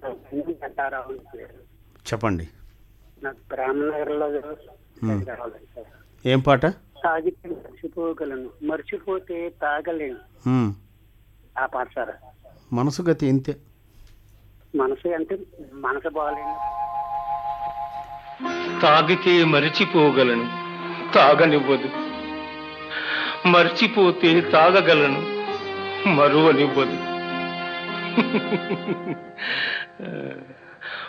గంటారావు పేరు చెప్పండి నాకు బ్రాహ్మణనగర్లో కావాలి సార్ ఏం పాట తాగితే మర్చిపోగలను మర్చిపోతే తాగలేను మ్మ్. ఆ పాట సార్ మనసు గతి ఇంతే మనసు అంటే మనసు బాగాలేను తాగితే మరిచిపోగలను తాగనివ్వదు మర్చిపోతే తాగగలను మరువనివ్వదు